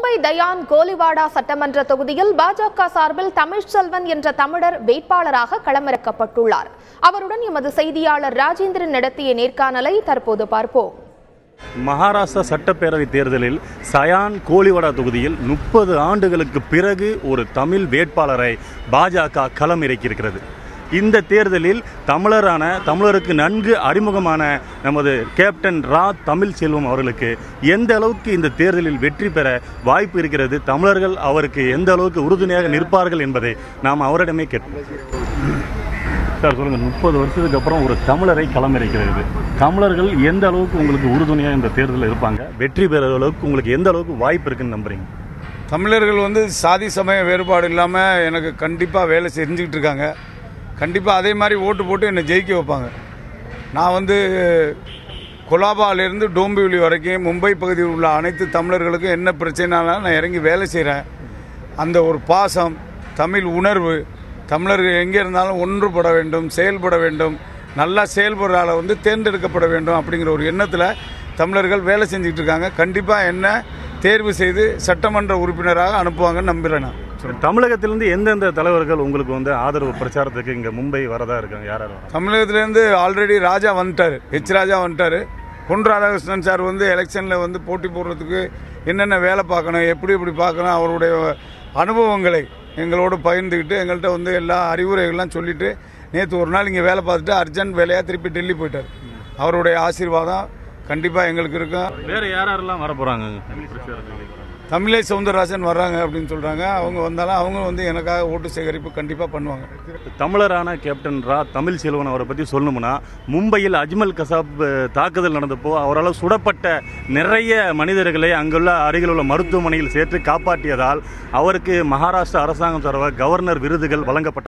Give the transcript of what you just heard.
மும்பை தயான் கோலிவாடா சட்டமன்ற தொகுதியில் பாஜக சார்பில் தமிழ்ச்செல்வன் என்ற தமிழர் வேட்பாளராக களமிறக்கப்பட்டுள்ளார் அவருடன் எமது செய்தியாளர் ராஜேந்திரன் நடத்திய நேர்காணலை தற்போது பார்ப்போம் மகாராஷ்டிரா சட்டப்பேரவை தேர்தலில் சயான் கோலிவடா தொகுதியில் முப்பது ஆண்டுகளுக்கு பிறகு ஒரு தமிழ் வேட்பாளரை பாஜக களம் இறக்கியிருக்கிறது இந்த தேர்தலில் தமிழரான தமிழருக்கு நன்கு அறிமுகமான நமது கேப்டன் ரா தமிழ் செல்வம் அவர்களுக்கு எந்த அளவுக்கு இந்த தேர்தலில் வெற்றி பெற வாய்ப்பு இருக்கிறது தமிழர்கள் அவருக்கு எந்த அளவுக்கு உறுதுணையாக நிற்பார்கள் என்பதை நாம் அவரிடமே கேட்போம் சார் சொல்லுங்கள் முப்பது வருஷத்துக்கு அப்புறம் ஒரு தமிழரை களமிறக்கிறது தமிழர்கள் எந்த அளவுக்கு உங்களுக்கு உறுதுணையாக இந்த தேர்தலில் இருப்பாங்க வெற்றி பெற அளவுக்கு உங்களுக்கு எந்த அளவுக்கு வாய்ப்பு இருக்குன்னு நம்புறீங்க தமிழர்கள் வந்து சாதி சமய வேறுபாடு இல்லாமல் எனக்கு கண்டிப்பாக வேலை செஞ்சுக்கிட்டு இருக்காங்க கண்டிப்பாக அதே மாதிரி ஓட்டு போட்டு என்னை ஜெயிக்க வைப்பாங்க நான் வந்து கொலாபாலேருந்து டோம்பிவிலி வரைக்கும் மும்பை பகுதியில் உள்ள அனைத்து தமிழர்களுக்கும் என்ன பிரச்சனைனாலும் நான் இறங்கி வேலை செய்கிறேன் அந்த ஒரு பாசம் தமிழ் உணர்வு தமிழர்கள் எங்கே இருந்தாலும் ஒன்றுபட வேண்டும் செயல்பட வேண்டும் நல்லா செயல்படுற ஆளை வந்து தேர்ந்தெடுக்கப்பட வேண்டும் அப்படிங்கிற ஒரு எண்ணத்தில் தமிழர்கள் வேலை செஞ்சுக்கிட்டு இருக்காங்க கண்டிப்பாக என்ன தேர்வு செய்து சட்டமன்ற உறுப்பினராக அனுப்புவாங்கன்னு நம்புகிறேன் நான் தமிழகத்திலிருந்து எந்தெந்த தலைவர்கள் உங்களுக்கு வந்து ஆதரவு பிரச்சாரத்துக்கு இங்கே மும்பை வரதா இருக்காங்க யார் யார் வராங்க? தமிழகத்திலேருந்து ஆல்ரெடி ராஜா வந்துட்டார் ஹெச் ராஜா வந்துட்டார் பொன் ராதாகிருஷ்ணன் சார் வந்து எலெக்ஷனில் வந்து போட்டி போடுறதுக்கு என்னென்ன வேலை பார்க்கணும் எப்படி எப்படி பார்க்கணும் அவருடைய அனுபவங்களை எங்களோடு பகிர்ந்துக்கிட்டு எங்கள்கிட்ட வந்து எல்லா அறிவுரைகள்லாம் சொல்லிட்டு நேற்று ஒரு நாள் இங்கே வேலை பார்த்துட்டு அர்ஜென்ட் வேலையாக திருப்பி டெல்லி போயிட்டார் அவருடைய ஆசீர்வாதம் கண்டிப்பாக எங்களுக்கு இருக்கும் வேற யார் யாரெல்லாம் வர போறாங்க பிரச்சாரத்துக்கு? தமிழை சவுந்தரராஜன் வர்றாங்க அப்படின்னு சொல்கிறாங்க அவங்க வந்தாலும் அவங்க வந்து எனக்காக ஓட்டு சேகரிப்பு கண்டிப்பாக பண்ணுவாங்க தமிழரான கேப்டன் ரா தமிழ் செல்வன் அவரை பற்றி சொல்லணும்னா மும்பையில் அஜ்மல் கசாப் அஹ், தாக்குதல் நடந்தப்போ அவரால் சுடப்பட்ட நிறைய மனிதர்களை அங்குள்ள அருகில் உள்ள மருத்துவமனையில் சேர்த்து காப்பாற்றியதால் அவருக்கு மகாராஷ்டிரா அரசாங்கம் சார்பாக கவர்னர் விருதுகள் வழங்கப்பட்ட